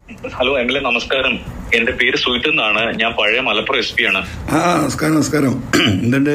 Hello M L A നമസ്കാരം എന്റെ പേര് സുഹിത്ത് എന്നാണ് ഞാൻ പഴയ മലപ്പുറം എസ് പി ആണ് ആ നമസ്കാരം നമസ്കാരം എന്തുണ്ട്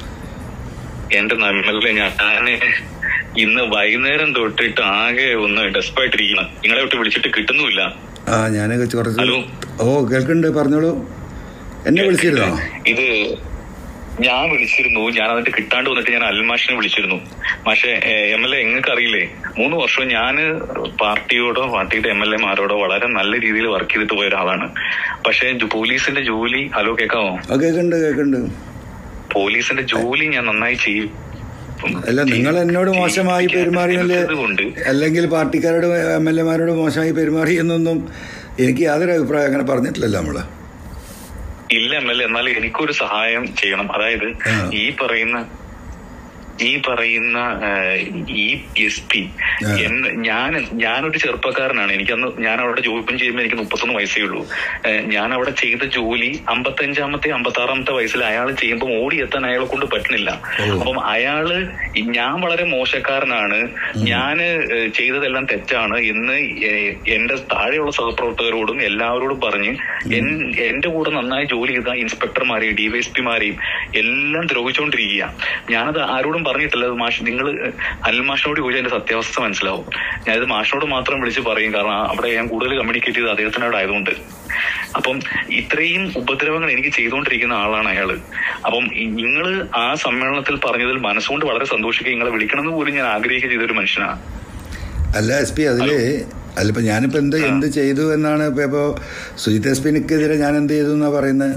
എന്റെ എം എൽ എ ഞാൻ ഇന്ന് വൈകുന്നേരം തൊട്ടിട്ട് ആകെ ഒന്ന് ഡെസ്പായിട്ടിരിക്കണം നിങ്ങളെ തൊട്ട് വിളിച്ചിട്ട് കിട്ടുന്നുമില്ല ആ ഞാനൊക്കെ കുറച്ച് ഹലോ. ഓ കേൾക്കുന്നുണ്ട് പറഞ്ഞോളൂ എന്നെ വിളിച്ചിരുന്നോ ഇത് ഞാൻ വിളിച്ചിരുന്നു ഞാൻ അതിന്റെ കിട്ടാണ്ട് വന്നിട്ട് ഞാൻ അൽമാഷിനെ വിളിച്ചിരുന്നു പക്ഷേ എം എൽ എ എങ്ങൾക്ക് അറിയില്ലേ മൂന്ന് വർഷം ഞാൻ പാർട്ടിയോടോ പാർട്ടിയുടെ എം എൽ എമാരോടോ വളരെ നല്ല രീതിയിൽ വർക്ക് ചെയ്തിട്ട് പോയ ഒരാളാണ് പക്ഷേ ജു- പോലീസിന്റെ ജോലി ഹലോ കേൾക്കാമോ ആ കേൾക്കുന്നുണ്ട് കേൾക്കുന്നുണ്ട് പോലീസിന്റെ ജോലി ഞാൻ നന്നായി ചെയ്യും അല്ല നിങ്ങൾ എന്നോട് മോശമായി പെരുമാറിയല്ലേ കൊണ്ട് അല്ലെങ്കിൽ പാർട്ടിക്കാരോട് എം എൽ എമാരോട് മോശമായി പെരുമാറി എന്നൊന്നും എനിക്ക് യാതൊരു അഭിപ്രായം അങ്ങനെ പറഞ്ഞിട്ടില്ലല്ലോ നമ്മള് ഇല്ല എം എൽ എ എന്നാൽ എനിക്കൊരു സഹായം ചെയ്യണം അതായത് ആ. ഈ പറയുന്ന ഈ പറയുന്ന ഈ എസ് പി ആ. ഞാൻ ഞാനൊരു ചെറുപ്പക്കാരനാണ് എനിക്കന്ന് ഞാൻ അവിടെ ജോലിപ്പം ചെയ്യുമ്പോൾ എനിക്ക് മുപ്പത്തൊന്ന് വയസ്സേ ഉള്ളൂ ഏഹ്, ഞാൻ അവിടെ ചെയ്ത ജോലി അമ്പത്തഞ്ചാമത്തെ അമ്പത്തി ആറാമത്തെ വയസ്സിൽ അയാൾ ചെയ്യുമ്പോൾ ഓടിയെത്താൻ അയാളെ കൊണ്ട് പറ്റുന്നില്ല ഓ. അപ്പം അയാള് ഞാൻ വളരെ മോശക്കാരനാണ് ഞാൻ ചെയ്തതെല്ലാം തെറ്റാണ് എന്ന് ഏഹ്, എന്റെ താഴെയുള്ള സഹപ്രവർത്തകരോടും എല്ലാവരോടും പറഞ്ഞ് എൻ- എന്റെ കൂടെ നന്നായി ജോലി ചെയ്ത ഇൻസ്പെക്ടർമാരെയും ഡിവൈഎസ്പിമാരെയും എല്ലാം ദ്രോഹിച്ചുകൊണ്ടിരിക്കുക ഞാനത് ആരോടും പറഞ്ഞിട്ടില്ല അത് മാഷ് നിങ്ങൾ അൽമാഷിനോട് ചോദിച്ചാൽ എന്റെ സത്യാവസ്ഥ മനസ്സിലാവും ഞാനിത് മാഷിനോട് മാത്രം വിളിച്ച് പറയും കാരണം അവിടെ ഞാൻ കൂടുതൽ കമ്മ്യൂണിക്കേറ്റ് ചെയ്തത് അദ്ദേഹത്തിനോട് ആയതുകൊണ്ട് അപ്പം ഇത്രയും ഉപദ്രവങ്ങൾ എനിക്ക് ചെയ്തുകൊണ്ടിരിക്കുന്ന ആളാണ് അയാള് അപ്പം നിങ്ങൾ ആ സമ്മേളനത്തിൽ പറഞ്ഞതിൽ മനസ്സുകൊണ്ട് വളരെ സന്തോഷിക്കുക നിങ്ങളെ വിളിക്കണമെന്ന് പോലും ഞാൻ ആഗ്രഹിക്കുക ചെയ്ത ഒരു മനുഷ്യനാണ് അല്ല എസ് പി അതില് അല്ല ഇപ്പൊ ഞാനിപ്പോ എന്ത് എന്ത് ചെയ്തു എന്നാണ് ഇപ്പൊ ഇപ്പോ സുജിത് എസ് പിനെതിരെ ഞാൻ എന്ത് ചെയ്തു എന്നാ പറയുന്നത്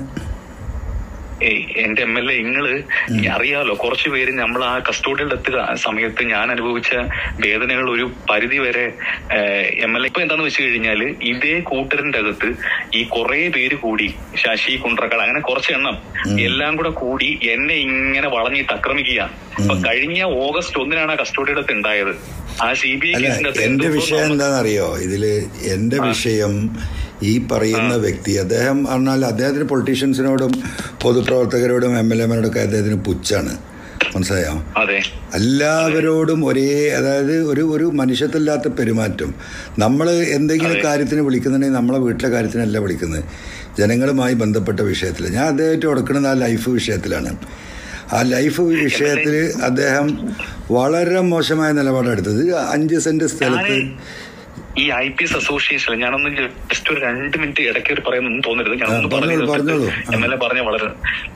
ഏയ് എന്റെ എം എൽ എ നിങ്ങള് അറിയാലോ കുറച്ചു പേര് നമ്മൾ ആ കസ്റ്റോഡിയൽ ഡെത്ത് സമയത്ത് ഞാൻ അനുഭവിച്ച വേദനകൾ ഒരു പരിധി വരെ എം എൽ എ ഇപ്പൊ എന്താന്ന് വെച്ച് കഴിഞ്ഞാല് ഇതേ കൂട്ടറിന്റെ അകത്ത് ഈ കുറെ പേര് കൂടി ശശി കുണ്ട്രക്കാട് അങ്ങനെ കുറച്ച് എണ്ണം എല്ലാം കൂടെ കൂടി എന്നെ ഇങ്ങനെ വളഞ്ഞിട്ട് ആക്രമിക്കുക അപ്പൊ കഴിഞ്ഞ ഓഗസ്റ്റ് ഒന്നിനാണ് ആ കസ്റ്റോഡിയൽ ഡെത്ത് ഉണ്ടായത് ആ സി ബി ഐ അല്ല കേസിന്റെ അകത്ത് എന്റെ എന്തോ വിഷയം നമുക്ക് എന്താണെന്നറിയോ ഇതില് എന്റെ വിഷയം ഈ പറയുന്ന വ്യക്തി അദ്ദേഹം പറഞ്ഞാൽ അദ്ദേഹത്തിന് പൊളിറ്റീഷ്യൻസിനോടും പൊതുപ്രവർത്തകരോടും എം എൽ എമാരോടൊക്കെ അദ്ദേഹത്തിന് പുച്ഛാണ് മനസ്സിലായോ അതെ എല്ലാവരോടും ഒരേ അതായത് ഒരു ഒരു മനുഷ്യത്തില്ലാത്ത പെരുമാറ്റം നമ്മൾ എന്തെങ്കിലും അതെ. കാര്യത്തിന് വിളിക്കുന്നുണ്ടെങ്കിൽ നമ്മളെ വീട്ടിലെ കാര്യത്തിനല്ല വിളിക്കുന്നത് ജനങ്ങളുമായി ബന്ധപ്പെട്ട വിഷയത്തിൽ ഞാൻ അദ്ദേഹമായിട്ട് കൊടുക്കുന്നത് ആ ലൈഫ് വിഷയത്തിലാണ് ആ ലൈഫ് വിഷയത്തിൽ അദ്ദേഹം വളരെ മോശമായ നിലപാടെടുത്തത് അഞ്ച് സെന്റ് സ്ഥലത്ത് ഈ ഐ പി എസ് അസോസിയേഷൻ ഞാനൊന്ന് ജസ്റ്റ് ഒരു രണ്ട് മിനിറ്റ് ഇടയ്ക്ക് ഒരു പറയുന്നു തോന്നരുത് ആ, ഞാനൊന്ന് പറഞ്ഞോളൂ, പറഞ്ഞോളൂ. ആ. എം എൽ എ പറഞ്ഞ വളരെ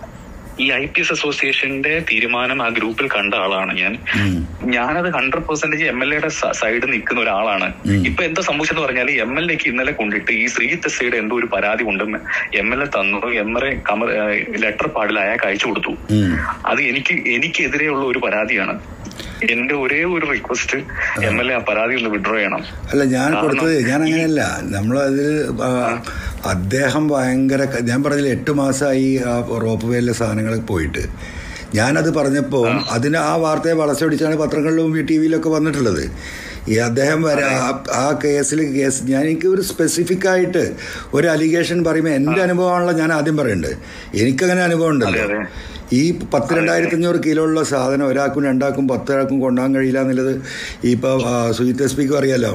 ഈ ഐ പി എസ് അസോസിയേഷന്റെ തീരുമാനം ആ ഗ്രൂപ്പിൽ കണ്ട ആളാണ് ഞാൻ ഉം. ഞാനത് ഹൺഡ്രഡ് പെർസെന്റേജ് എം എൽ എയുടെ സൈഡിൽ നിൽക്കുന്ന ഒരാളാണ് ഉം. ഇപ്പൊ എന്താ സംഭവിച്ചെന്ന് പറഞ്ഞാൽ എം എൽ എക്ക് ഇന്നലെ കൊണ്ടിട്ട് ഈ ശ്രീജിത്ത് എസ്ഐയുടെ എന്തോ ഒരു പരാതി ഉണ്ടെന്ന് എം എൽ എ തന്നു എം എൽ എ കമർ ലെറ്റർ പാടിൽ അയാൾക്ക് അയച്ചു കൊടുത്തു ഉം. അത് എനിക്ക് എനിക്കെതിരെയുള്ള ഒരു പരാതിയാണ് എന്റെ ഒരേ ഒരു റിക്വസ്റ്റ് എം എൽ എ ആ പരാതി ഒന്ന് വിഡ്രോ ചെയ്യണം അല്ല ഞാൻ കാരണം കൊടുത്തത് ഞാൻ അങ്ങനെയല്ല നമ്മളതിൽ അദ്ദേഹം ഭയങ്കര ക- ഞാൻ പറഞ്ഞില്ല എട്ട് മാസമായി ആ റോപ്പ് വേയിലെ സാധനങ്ങൾ പോയിട്ട് ഞാനത് പറഞ്ഞപ്പോൾ അതിന് ആ വാർത്തയെ വളച്ചൊടിച്ചാണ് പത്രങ്ങളിലും ടി വിയിലൊക്കെ വന്നിട്ടുള്ളത് ഈ അദ്ദേഹം വരെ ആ- ആ കേസിൽ കേസ് ഞാൻ എനിക്ക് ഒരു സ്പെസിഫിക് ആയിട്ട് ഒരു അലിഗേഷൻ പറയുമ്പോൾ എൻ്റെ അനുഭവമാണല്ലോ ഞാൻ ആദ്യം പറയുന്നത് എനിക്കങ്ങനെ അനുഭവം ഉണ്ടല്ലോ അതെ, അതെ. ഈ പത്ത് രണ്ടായിരത്തി അഞ്ഞൂറ് കിലോ ഉള്ള സാധനം ഒരാൾക്കും രണ്ടാൾക്കും പത്തൊരാൾക്കും കൊണ്ടുപോകാൻ കഴിയില്ല എന്നുള്ളത് ഇപ്പോൾ സുജിത് എസ് പിക്കും അറിയാലോ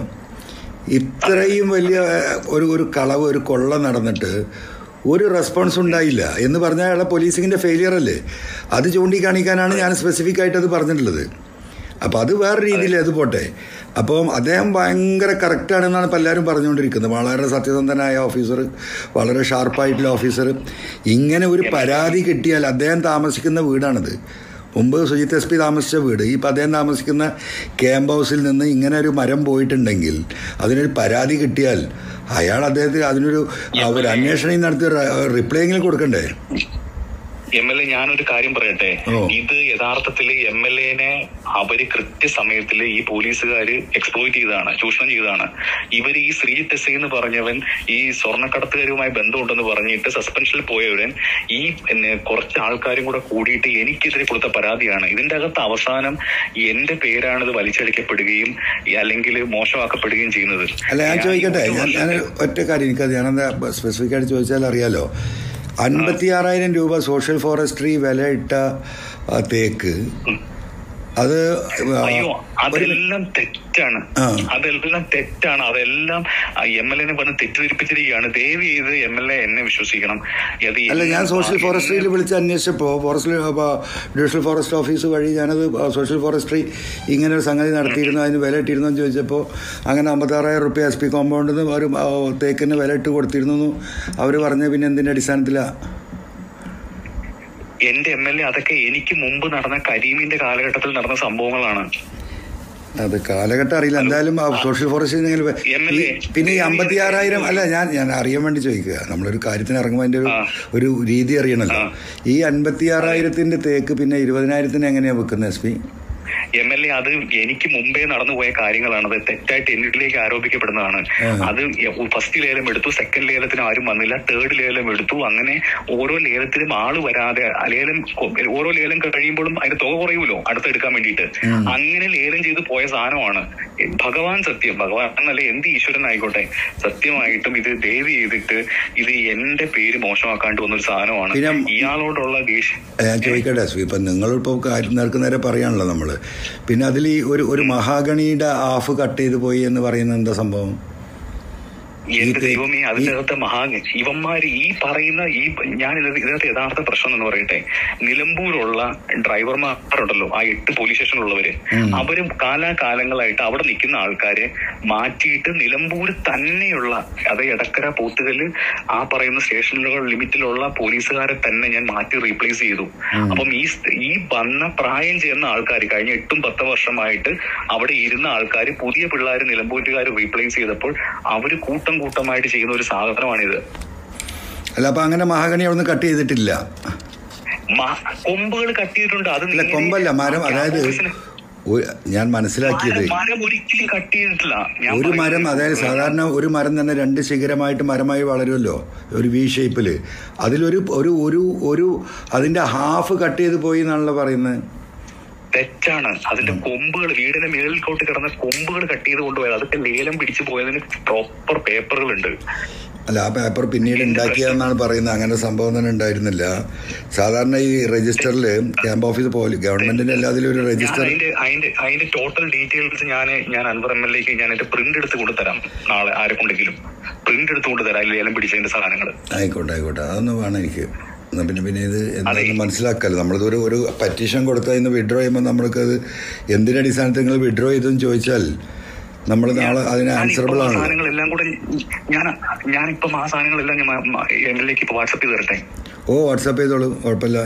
ഇത്രയും വലിയ ആ, ഒരു ഒരു കളവ് ഒരു കൊള്ള നടന്നിട്ട് ഒരു റെസ്പോൺസ് ഉണ്ടായില്ല എന്ന് പറഞ്ഞാൽ അയാളെ പോലീസിങ്ങിൻ്റെ ഫെയിലിയർ അല്ലേ അത് ചൂണ്ടിക്കാണിക്കാനാണ് ഞാൻ സ്പെസിഫിക് ആയിട്ട് അത് പറഞ്ഞിട്ടുള്ളത് അപ്പോൾ അത് വേറെ രീതിയിൽ അത് പോട്ടെ അപ്പം അദ്ദേഹം ഭയങ്കര കറക്റ്റാണെന്നാണ് ഇപ്പോൾ എല്ലാവരും പറഞ്ഞുകൊണ്ടിരിക്കുന്നത് വളരെ സത്യസന്ധനായ ഓഫീസർ വളരെ ഷാർപ്പായിട്ടുള്ള ഓഫീസർ ഇങ്ങനെ ഒരു പരാതി കിട്ടിയാൽ അദ്ദേഹം താമസിക്കുന്ന വീടാണിത് മുമ്പ് സുജിത് എസ് പി താമസിച്ച വീട് ഇപ്പം അദ്ദേഹം താമസിക്കുന്ന ക്യാമ്പ് ഹൗസിൽ നിന്ന് ഇങ്ങനെ ഒരു മരം പോയിട്ടുണ്ടെങ്കിൽ അതിനൊരു പരാതി കിട്ടിയാൽ അയാൾ അദ്ദേഹത്തിന് അതിനൊരു ആ, ഒരു അന്വേഷണം നടത്തി റിപ്ലൈ എങ്കിലും കൊടുക്കണ്ടേ എം എൽ എ ഞാനൊരു കാര്യം പറയട്ടെ ഓ. ഇത് യഥാർത്ഥത്തിൽ എം എൽ എനെ അവര് കൃത്യസമയത്തിൽ ഈ പോലീസുകാര് എക്സ്പ്ലോയിറ്റ് ചെയ്തതാണ് ചൂഷണം ചെയ്തതാണ് ഇവർ ഈ ശ്രീജിത്ത് എസ് എന്ന് പറഞ്ഞവൻ ഈ സ്വർണ്ണക്കടത്തുകാരുമായി ബന്ധമുണ്ടെന്ന് പറഞ്ഞിട്ട് സസ്പെൻഷനിൽ പോയവരൻ ഈ പിന്നെ, കുറച്ച് ആൾക്കാരും കൂടെ കൂടിയിട്ട് എനിക്കെതിരെ കൊടുത്ത പരാതിയാണ് ഇതിന്റെ അകത്ത് അവസാനം എന്റെ പേരാണ് ഇത് വലിച്ചടിക്കപ്പെടുകയും ഈ അല്ലെങ്കിൽ മോശമാക്കപ്പെടുകയും ചെയ്യുന്നത് അല്ല ഞാൻ ചോദിക്കട്ടെ ഞാൻ ഞാൻ ഒറ്റ കാര്യം എനിക്കത് ഞാനെന്താ സ്പെസിഫിക് ആയിട്ട് ചോദിച്ചാൽ അറിയാലോ അൻപത്തി ആറായിരം രൂപ സോഷ്യൽ ഫോറസ്ട്രി വില ഇട്ട ആ, തേക്ക് അത് ആ, അയ്യോ ഒരു അതെല്ലാം തെറ്റ് തെറ്റാണ് ആ. അതെല്ലാം തെറ്റാണ് അതെല്ലാം എം എൽ എനെ വന്ന് തെറ്റിദ്ധരിപ്പിച്ചിരിക്കുകയാണ് ദയവ് ചെയ്ത് എം എൽ എ എന്നെ വിശ്വസിക്കണം അത് അല്ല ഞാൻ എന്നെ- സോഷ്യൽ ഫോറസ്ട്രിയിൽ വിളിച്ച് അന്വേഷിച്ചപ്പോൾ ഫോറസ്റ്റ് ഡിവിഷണൽ ഫോറസ്റ്റ് ഓഫീസ് വഴി ഞാനത് സോഷ്യൽ ഫോറസ്ട്രി ഇങ്ങനെ ഒരു സംഗതി നടത്തിയിരുന്നു അതിന് വില ഇട്ടിരുന്നു എന്ന് ചോദിച്ചപ്പോൾ അങ്ങനെ അമ്പത്താറായിരം റുപ്യ എസ് പി കോമ്പൗണ്ടിൽ നിന്ന് ഒരു ആ, തേക്കിന് വില ഇട്ട് കൊടുത്തിരുന്നു അവർ പറഞ്ഞ പിന്നെ എന്തിൻ്റെ അടിസ്ഥാനത്തിലാണ് എന്റെ എം എൽ എ അതൊക്കെ എനിക്ക് മുമ്പ് നടന്ന കരീമിന്റെ കാലഘട്ടത്തിൽ നടന്ന സംഭവങ്ങളാണ് അത് കാലഘട്ടം അറിയില്ല എന്തായാലും ആ സോഷ്യൽ ഫോറസ്റ്റിൽ നിങ്ങൾ MLA. പിന്നെ ഈ അമ്പത്തി ആറായിരം അല്ല ഞാൻ ഞാൻ അറിയാൻ വേണ്ടി ചോദിക്കുക നമ്മളൊരു കാര്യത്തിന് ഇറങ്ങുമ്പോൾ അതിൻ്റെ ഒരു ആ. ഒരു രീതി അറിയണല്ലോ ആ. ഈ അൻപത്തി ആറായിരത്തിന്റെ തേക്ക് പിന്നെ ഇരുപതിനായിരത്തിന് എങ്ങനെയാണ് വെക്കുന്നത് S P M L A അത് എനിക്ക് മുമ്പേ നടന്നുപോയ കാര്യങ്ങളാണ് അത് തെറ്റായിട്ട് എന്നിലേക്ക് ആരോപിക്കപ്പെടുന്നതാണ് ആ. അത് ഫസ്റ്റ് ലേലം എടുത്തു സെക്കൻഡ് ലേലത്തിന് ആരും വന്നില്ല തേർഡ് ലേലം എടുത്തു അങ്ങനെ ഓരോ ലേലത്തിലും ആള് വരാതെ ആ ലേലം കൊ- ഓരോ ലേലം കഴിയുമ്പോഴും അതിന്റെ തുക കുറയുമല്ലോ അടുത്തെടുക്കാൻ വേണ്ടിയിട്ട് അങ്ങനെ ലേലം ചെയ്ത് പോയ സാധനമാണ് ഭഗവാൻ സത്യം ഭഗവാൻ എന്നല്ല എന്ത് ഈശ്വരൻ ആയിക്കോട്ടെ സത്യമായിട്ടും ഇത് ദയവ് ചെയ്തിട്ട് ഇത് എന്റെ പേര് മോശമാക്കാണ്ട് വന്നൊരു സാധനമാണ് പിന്നെ ഇയാളോടുള്ള ദേഷ്യം ഞാൻ ചോദിക്കട്ടെ എസ് പി ഇപ്പം നിങ്ങളിപ്പോൾ കാര്യം നേർക്ക് നേരെ പറയാണല്ലോ നമ്മൾ പിന്നെ അതിൽ ഈ ഒരു ഒരു മഹാഗണിയുടെ ഹാഫ് കട്ട് ചെയ്ത് പോയി എന്ന് പറയുന്നത് എന്താ സംഭവം എന്റെ ഇത് ദൈവമേ അതിന്റെ ഈ- അകത്തെ മഹാ ഇവന്മാര് ഈ പറയുന്ന ഈ ഞാൻ ഇതിനകത്ത് ഇതിനകത്ത് യഥാർത്ഥ പ്രശ്നം എന്ന് പറയട്ടെ നിലമ്പൂരുള്ള ഡ്രൈവർമാരുണ്ടല്ലോ ആ എട്ട് പോലീസ് സ്റ്റേഷനിലുള്ളവര് ഉം. അവര് കാലാകാലങ്ങളായിട്ട് അവിടെ നിൽക്കുന്ന ആൾക്കാരെ മാറ്റിയിട്ട് നിലമ്പൂർ തന്നെയുള്ള അത് എടക്കര പോത്തുകല്ല് ആ പറയുന്ന സ്റ്റേഷനുകൾ ലിമിറ്റിലുള്ള പോലീസുകാരെ തന്നെ ഞാൻ മാറ്റി റീപ്ലേസ് ചെയ്തു ഉം. അപ്പം ഈ സ്- ഈ വന്ന പ്രായം ചെയ്യുന്ന ആൾക്കാർ കഴിഞ്ഞ എട്ടും പത്ത് വർഷമായിട്ട് അവിടെ ഇരുന്ന ആൾക്കാർ പുതിയ പിള്ളേർ നിലമ്പൂരുകാർ റീപ്ലേസ് ചെയ്തപ്പോൾ അവര് കൂട്ടം കൂട്ടമായിട്ട് ചെയ്യുന്ന ഒരു സാധനമാണിത് അല്ല അപ്പം അങ്ങനെ മഹാഗണി അവിടെ നിന്ന് കട്ട് ചെയ്തിട്ടില്ല മ- കൊമ്പുകൾ കട്ടിയിട്ടുണ്ട് അത് അല്ല നേരെ കൊമ്പല്ല മരം ആ അതായത് ഓഫീസിന് ഒരു- ഞാൻ മനസ്സിലാക്കിയത് മരം- മരം ഒരിക്കലും കട്ട് ചെയ്തിട്ടില്ല ഞാൻ ഒരു മരം പറയുന്നത് അതായത് സാധാരണ ഒരു മരം തന്നെ രണ്ട് ശിഖരമായിട്ട് മരമായി വളരുമല്ലോ ഒരു വി ഷേപ്പിൽ അതിലൊരു ഒരു ഒരു ഒരു അതിൻ്റെ ഹാഫ് കട്ട് ചെയ്ത് പോയി എന്നാണല്ലോ പറയുന്നത് തെറ്റാണ് അതിന്റെ കൊമ്പുകൾ വീടിന്റെ മേളിൽക്കോട്ട് കിടന്ന കൊമ്പുകൾ കട്ട് ചെയ്ത് കൊണ്ടുപോയത് അതൊക്കെ ലേലം പിടിച്ചു പോയതിന് പ്രോപ്പർ പേപ്പറുകളുണ്ട് അല്ല ആ പേപ്പർ പിന്നീട് ഉണ്ടാക്കിയതെന്നാണ് പറയുന്നത് അങ്ങനെ സംഭവം തന്നെ ഉണ്ടായിരുന്നില്ല സാധാരണ ഈ രജിസ്റ്ററിൽ ക്യാമ്പ് ഓഫീസ് പോലെ ഗവൺമെന്റിന്റെ എല്ലാത്തിലും ഒരു ഞാൻ രജിസ്റ്റർ അതിന്റെ അതിന്റെ അതിന്റെ ടോട്ടൽ ഡീറ്റെയിൽസ് ഞാൻ ഞാൻ അൻവർ എം എൽ എക്ക് ഞാൻ എന്റെ പ്രിന്റ് എടുത്ത് കൊണ്ടുതരാം നാളെ ആരെ കൊണ്ടെങ്കിലും പ്രിന്റ് എടുത്ത് കൊണ്ടുതരാം അതിൽ ലേലം പിടിച്ചതിന്റെ സാധനങ്ങൾ ആയിക്കോട്ടെ ആയിക്കോട്ടെ അതൊന്നും വേണം എനിക്ക് എന്നാ പിന്നെ പിന്നെ ഇത് അതെ. എന്താണെന്ന് മനസ്സിലാക്കാമല്ലോ നമ്മളിത് ഒരു ഒരു പറ്റീഷൻ കൊടുത്താൽ ഇന്ന് വിഡ്രോ ചെയ്യുമ്പോൾ നമ്മൾക്കത് എന്തിന്റെ അടിസ്ഥാനത്തിൽ നിങ്ങൾ വിഡ്രോ ചെയ്തെന്ന് ചോദിച്ചാൽ നമ്മൾ നാളെ അതിന് ഞാനിപ്പം ആൻസറബിൾ ആ ആണ് സാധനങ്ങളെല്ലാം കൂടെ ഞാൻ ഞാനിപ്പം ആ സാധനങ്ങളെല്ലാം ഞാൻ എം എൽ എക്ക് ഇപ്പൊ വാട്സപ്പ് ചെയ്ത് തരട്ടെ ഓ വാട്സാപ്പ് ചെയ്തോളൂ കുഴപ്പമില്ല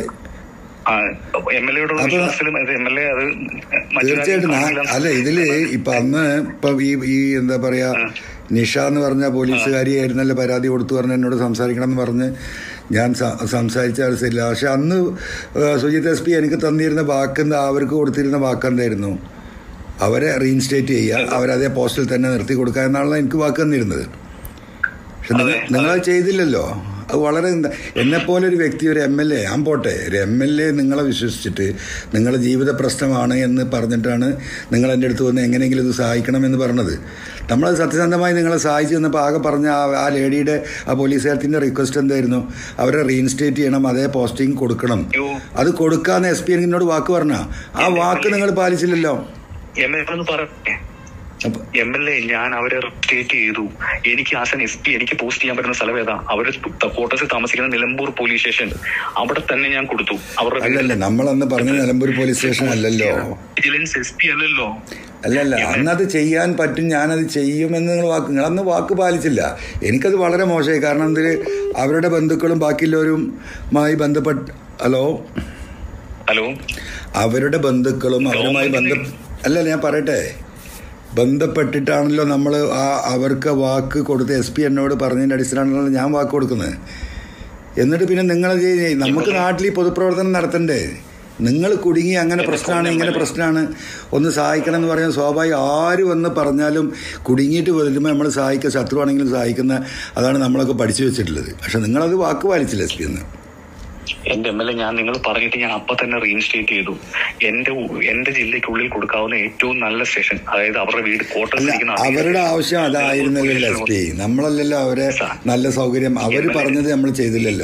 എം എൽ എയോടുള്ള അപ്പൊ- വിശ്വാസത്തിലും എം എൽ എ അത് മറ്റു തീർച്ചയായിട്ടും ഞാൻ- കാര്യങ്ങൾ അല്ല ഇതില് ഇപ്പൊ അന്ന് ഇപ്പൊ ഈ ഈ എന്താ പറയാ നിഷ എന്ന് പറഞ്ഞ പോലീസുകാരിയായിരുന്നല്ലോ പരാതി കൊടുത്തു പറഞ്ഞ് എന്നോട് സംസാരിക്കണം എന്ന് പറഞ്ഞ് ഞാൻ സ- സംസാരിച്ച അവസ്ഥയില്ല പക്ഷെ അന്ന് ഏഹ്, സുജിത് എസ് പി എനിക്ക് തന്നിരുന്ന വാക്കെന്താ അവർക്ക് കൊടുത്തിരുന്ന വാക്കെന്തായിരുന്നു അവരെ റീഇൻസ്റ്റേറ്റ് ചെയ്യുക അവരതേ പോസ്റ്റിൽ തന്നെ നിർത്തി കൊടുക്കുക എന്നാണല്ലോ എനിക്ക് വാക്ക് തന്നിരുന്നത് പക്ഷെ നിങ്ങൾ അതെ, നിങ്ങളത് ചെയ്തില്ലല്ലോ അത് വളരെ എന്നെ പോലെ ഒരു വ്യക്തി ഒരു എം എൽ എ ഞാൻ പോട്ടെ ഒരു എം എൽ എ നിങ്ങളെ വിശ്വസിച്ചിട്ട് നിങ്ങളുടെ ജീവിത പ്രശ്നമാണ് എന്ന് പറഞ്ഞിട്ടാണ് നിങ്ങൾ എൻ്റെ അടുത്ത് വന്ന് എങ്ങനെയെങ്കിലും ഇത് സഹായിക്കണം എന്ന് പറഞ്ഞത് നമ്മളത് സത്യസന്ധമായി നിങ്ങളെ സഹായിച്ചു തന്നപ്പോൾ ആകെ പറഞ്ഞ ആ ആ ലേഡിയുടെ ആ പോലീസുകാരത്തിൻ്റെ റിക്വസ്റ്റ് എന്തായിരുന്നു അവരെ റീഇൻസ്റ്റേറ്റ് ചെയ്യണം അതേ പോസ്റ്റിംഗ് കൊടുക്കണം അയ്യോ. അത് കൊടുക്കാന്ന് എസ് പി എന്നോട് വാക്ക് പറഞ്ഞ ആ വാക്ക് നിങ്ങൾ പാലിച്ചില്ലല്ലോ എം എൽ എന്ന് പറയട്ടെ അപ്പൊ എം എൽ എ ഞാൻ അവരെ സ്റ്റേറ്റ് ചെയ്തു എനിക്ക് ആസ് എൻ എസ് പി എനിക്ക് പോസ്റ്റ് ചെയ്യാൻ പറ്റുന്ന സ്ഥലം ഏതാ അവര് ക്വാർട്ടേഴ്സിൽ താമസിക്കുന്ന നിലമ്പൂർ പോലീസ് സ്റ്റേഷൻ അവിടെ തന്നെ ഞാൻ കൊടുത്തു അവരുടെ അല്ലല്ല നമ്മളന്ന് പറഞ്ഞ നിലമ്പൂർ പോലീസ് സ്റ്റേഷൻ അല്ലല്ലോ വിജിലൻസ് എസ് പി അല്ലല്ലോ അല്ലല്ല അന്നത് ചെയ്യാൻ പറ്റും ഞാനത് ചെയ്യുമെന്ന് നിങ്ങൾ വാക്ക് നിങ്ങളന്ന് വാക്ക് പാലിച്ചില്ല എനിക്കത് വളരെ മോശമായി കാരണം എന്തിന് അവരുടെ ബന്ധുക്കളും ബാക്കിയുള്ളവരുമായി ബന്ധപ്പെട്ട് ഹലോ ഹലോ അവരുടെ ബന്ധുക്കളും അവരുമായി ബന്ധ അല്ല ഞാൻ പറയട്ടെ ബന്ധപ്പെട്ടിട്ടാണല്ലോ നമ്മൾ ആ അവർക്ക് വാക്ക് കൊടുത്ത് എസ് പി എന്നോട് പറഞ്ഞതിൻ്റെ അടിസ്ഥാനത്തിലാണ് ഞാൻ വാക്ക് കൊടുക്കുന്നത് എന്നിട്ട് പിന്നെ നിങ്ങൾ നമുക്ക് നാട്ടിൽ ഈ പൊതുപ്രവർത്തനം നടത്തണ്ടേ നിങ്ങൾ കുടുങ്ങി അങ്ങനെ പ്രശ്നമാണ് ഇങ്ങനെ പ്രശ്നമാണ് ഒന്ന് സഹായിക്കണം എന്ന് പറയുന്നത് സ്വാഭാവികം ആര് വന്ന് പറഞ്ഞാലും കുടുങ്ങിയിട്ട് വരുമ്പോൾ നമ്മൾ സഹായിക്കുക ശത്രുവാണെങ്കിലും സഹായിക്കുന്ന അതാണ് നമ്മളൊക്കെ പഠിച്ചു വെച്ചിട്ടുള്ളത് പക്ഷെ നിങ്ങളത് വാക്ക് പാലിച്ചില്ല എസ് പി എന്ന് എന്റെ എം എൽ എ ഞാൻ നിങ്ങൾ പറഞ്ഞിട്ട് ഞാൻ അപ്പൊ തന്നെ റീഇൻസ്റ്റേറ്റ് ചെയ്തു എന്റെ ഉ- എന്റെ ജില്ലയ്ക്കുള്ളിൽ കൊടുക്കാവുന്ന ഏറ്റവും നല്ല സ്റ്റേഷൻ അതായത് അവരുടെ വീട് ക്വാർട്ടേഴ്സ് അല്ല ഇരിക്കുന്ന അവരുടെ ആവശ്യം അതായിരുന്നല്ലോ എസ് പി നമ്മളല്ലല്ലോ അവരെ നല്ല സൗകര്യം അവർ പറഞ്ഞത് നമ്മൾ ചെയ്തില്ലല്ലോ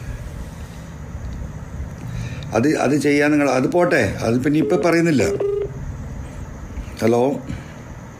അത് അത് ചെയ്യാൻ നിങ്ങൾ അത് പോട്ടെ അത് പിന്നെ ഇപ്പം പറയുന്നില്ല ഹലോ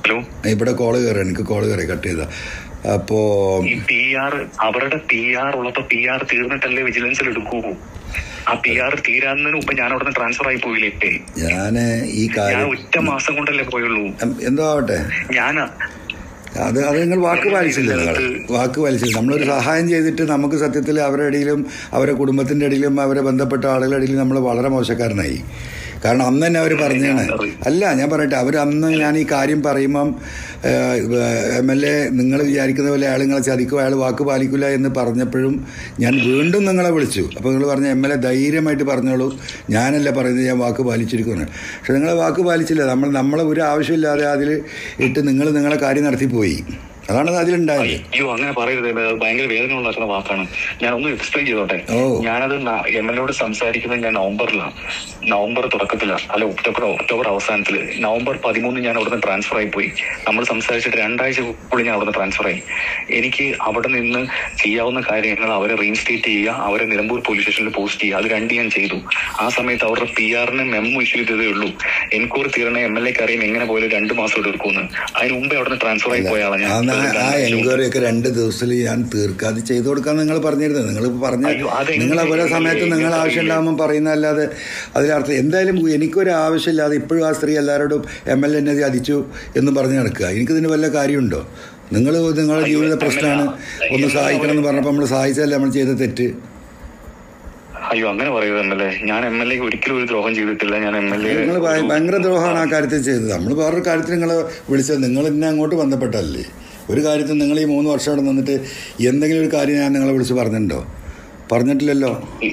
ഹലോ ഇവിടെ കോള് കയറി എനിക്ക് കോള് കയറി കട്ട് ചെയ്ത അപ്പോ ഈ പി ആർ അവരുടെ പി ആർ ഉള്ളപ്പോ പി ആർ തീർന്നിട്ടല്ലേ വിജിലൻസിൽ എടുക്കൂ ആ പി ആർ തീരാന്നതിന് മുമ്പ് ഞാൻ അവിടെ നിന്ന് ട്രാൻസ്ഫർ ആയി പോയില്ലേ ഞാന് ഈ ഞാൻ കാര്യം ഒറ്റ മാസം കൊണ്ടല്ലേ പോയുള്ളൂ എം, എന്തോ ആവട്ടെ ഞാൻ അത് അത് നിങ്ങൾ വാക്ക് പാലിച്ചില്ല നിങ്ങൾ വാക്ക് പാലിച്ചില്ല നമ്മളൊരു സഹായം ചെയ്തിട്ട് നമുക്ക് സത്യത്തിൽ അവരുടെ ഇടയിലും അവരുടെ കുടുംബത്തിന്റെ ഇടയിലും അവരെ ബന്ധപ്പെട്ട ആളുകളുടെ ഇടയിലും നമ്മൾ വളരെ മോശക്കാരനായി കാരണം അന്ന് തന്നെ അവർ പറഞ്ഞാണ് അല്ല ഞാൻ പറയട്ടെ അവർ അന്ന് ഞാൻ ഈ കാര്യം പറയുമ്പം എം എൽ എ നിങ്ങൾ വിചാരിക്കുന്ന പോലെ അയാൾ നിങ്ങളെ ചതിക്കും അയാൾ വാക്ക് പാലിക്കില്ല എന്ന് പറഞ്ഞപ്പോഴും ഞാൻ വീണ്ടും നിങ്ങളെ വിളിച്ചു അപ്പോൾ നിങ്ങൾ പറഞ്ഞ എം എൽ എ ധൈര്യമായിട്ട് പറഞ്ഞോളൂ ഞാനല്ല പറയുന്നത് ഞാൻ വാക്ക് പാലിച്ചിരിക്കുന്നു പക്ഷെ നിങ്ങളെ വാക്ക് പാലിച്ചില്ല നമ്മൾ നമ്മളെ ഒരു ആവശ്യമില്ലാതെ അതിൽ ഇട്ട് നിങ്ങൾ നിങ്ങളെ കാര്യം നടത്തിപ്പോയി അതാണ് അതിലുണ്ടായത് അയ്യോ അങ്ങനെ പറയരുത് ഇത് ഭയങ്കര വേദന ഉണ്ടാക്കുന്ന വാക്കാണ് ഞാൻ ഒന്ന് എക്സ്പ്ലെയിൻ ചെയ്തോട്ടെ ഓ. ഞാനത് എം എൽ എയോട് സംസാരിക്കുന്നത് ഞാൻ നവംബറിലാണ് നവംബർ തുടക്കത്തിലാണ് അല്ല ഒക്ടോബർ ഒക്ടോബർ അവസാനത്തില് നവംബർ പതിമൂന്ന് ഞാൻ അവിടുന്ന് ട്രാൻസ്ഫർ ആയി പോയി നമ്മൾ സംസാരിച്ചിട്ട് രണ്ടാഴ്ച കൂടി ഞാൻ അവിടുന്ന് ട്രാൻസ്ഫർ ആയി എനിക്ക് അവിടെ നിന്ന് ചെയ്യാവുന്ന കാര്യങ്ങൾ അവരെ റീഇൻസ്റ്റേറ്റ് ചെയ്യുക അവരെ നിലമ്പൂർ പോലീസ് സ്റ്റേഷനിൽ പോസ്റ്റ് ചെയ്യുക അത് രണ്ട് ഞാൻ ചെയ്തു ആ സമയത്ത് അവരുടെ പി ആറിന് മെമ്മോ ഇഷ്യൂ ചെയ്തതേ ഉള്ളൂ എൻക്വയറി തീരണ എം എൽ എക്ക് അറിയാം എങ്ങനെ പോയാലും രണ്ട് മാസം എടുക്കുമെന്ന് അതിന് മുമ്പേ അവിടുന്ന് ട്രാൻസ്ഫർ ആയി പോയ ആളാണ് ആ ഞാൻ ആ എൻക്വയറി ഒക്കെ രണ്ട് ദിവസത്തിൽ ഞാൻ തീർക്കാം അത് ചെയ്തു കൊടുക്കാൻ നിങ്ങൾ പറഞ്ഞിരുന്നത് നിങ്ങൾ പറഞ്ഞ അയ്യോ, അതെങ്ങനെ നിങ്ങൾ ഓരോ സമയത്ത് നിങ്ങൾ എങ്ങനെ ആവശ്യം ഉണ്ടാകുമ്പോൾ പറയുന്നതല്ലാതെ അതിലർത്ഥം എന്തായാലും എനിക്കൊരു ആവശ്യമില്ലാതെ ഇപ്പോഴും ആ സ്ത്രീ എല്ലാവരോടും എം എൽ എന്നെ ചതിച്ചു എന്ന് പറഞ്ഞ് നടക്കുക എനിക്കിതിന് വല്ല കാര്യമുണ്ടോ നിങ്ങൾ നിങ്ങളുടെ അയ്യോ, ജീവിത പ്രശ്നമാണ് അങ്ങനെ- ഒന്ന് സഹായിക്കണം എന്ന് പറഞ്ഞപ്പോൾ നമ്മൾ സഹായിച്ചല്ലേ നമ്മൾ ചെയ്ത തെറ്റ് അയ്യോ അങ്ങനെ പറയരുത് എം എൽ എ ഞാൻ എം എൽ എക്ക് ഒരിക്കലും ഒരു ദ്രോഹം ചെയ്തിട്ടില്ല ഞാൻ എം എൽ എ നിങ്ങൾ ഭയങ്കര ദ്രോഹമാണ് ആ കാര്യത്തിൽ ചെയ്തത് നമ്മൾ വേറൊരു കാര്യത്തിൽ നിങ്ങൾ വിളിച്ചത് നിങ്ങൾ ഇന്നെ അങ്ങോട്ട് ബന്ധപ്പെട്ടല്ലേ ഒരു കാര്യത്തിൽ നിങ്ങൾ ഈ മൂന്ന് വർഷം അവിടെ നിന്നിട്ട് എന്തെങ്കിലും ഒരു കാര്യം ഞാൻ നിങ്ങളെ വിളിച്ച് പറഞ്ഞിട്ടുണ്ടോ പറഞ്ഞിട്ടില്ലല്ലോ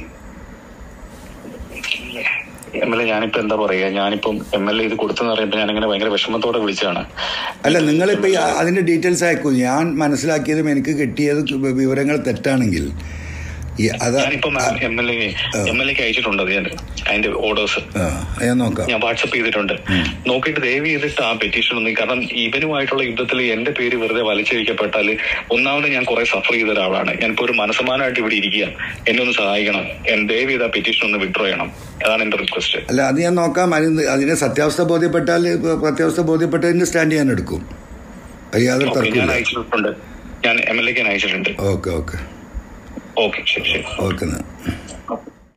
എം എൽ എ ഞാനിപ്പോ എന്താ പറയാ ഞാനിപ്പം എം എൽ എ ഇത് കൊടുത്തെന്ന് പറയുമ്പോ ഞാൻ അങ്ങനെ ഭയങ്കര വിഷമത്തോടെ വിളിച്ചതാണ് അല്ല നിങ്ങളിപ്പോൾ ഈ അതിൻ്റെ ഡീറ്റെയിൽസ് അയക്കൂ ഞാൻ മനസ്സിലാക്കിയതും എനിക്ക് കിട്ടിയത് വിവരങ്ങൾ തെറ്റാണെങ്കിൽ ഈ അത് ഞാനിപ്പം M L A M L എക്ക് അയച്ചിട്ടുണ്ട് അത് ഞാൻ അതിന്റെ ഓർഡേഴ്സ് ആ ഞാൻ നോക്കാം ഞാൻ വാട്സപ്പ് ചെയ്തിട്ടുണ്ട് നോക്കിയിട്ട് ദയവ് ചെയ്തിട്ട് ആ പെറ്റീഷൻ ഒന്ന് കാരണം ഇവനുമായിട്ടുള്ള യുദ്ധത്തിൽ എന്റെ പേര് വെറുതെ വലിച്ചഴിക്കപ്പെട്ടാൽ ഒന്നാമത് ഞാൻ കുറെ സഫർ ചെയ്ത ഒരാളാണ് ഞാനിപ്പോ ഒരു മനസ്സമാനമായിട്ട് ഇവിടെ ഇരിക്കുക എന്നെ ഒന്ന് സഹായിക്കണം എൻ- ദയവ് ചെയ്ത് ആ പെറ്റീഷൻ ഒന്ന് വിഡ്രോ ചെയ്യണം അതാണ് എന്റെ റിക്വസ്റ്റ് അല്ല അത് ഞാൻ നോക്കാം അതിന് അതിന് സത്യാവസ്ഥ ബോധ്യപ്പെട്ടാൽ ഇപ്പൊ സത്യാവസ്ഥ ബോധ്യപ്പെട്ടതിന് സ്റ്റാൻഡ് ഞാൻ എടുക്കും അത് യാതൊരു ഞാൻ തർക്കമില്ല അയച്ചിട്ടുണ്ട് ഞാൻ എം എൽ എക്ക് അയച്ചിട്ടുണ്ട് ഓക്കെ ഓക്കെ ഓക്കെ ശരി ശരി ഓക്കെ എന്നാൽ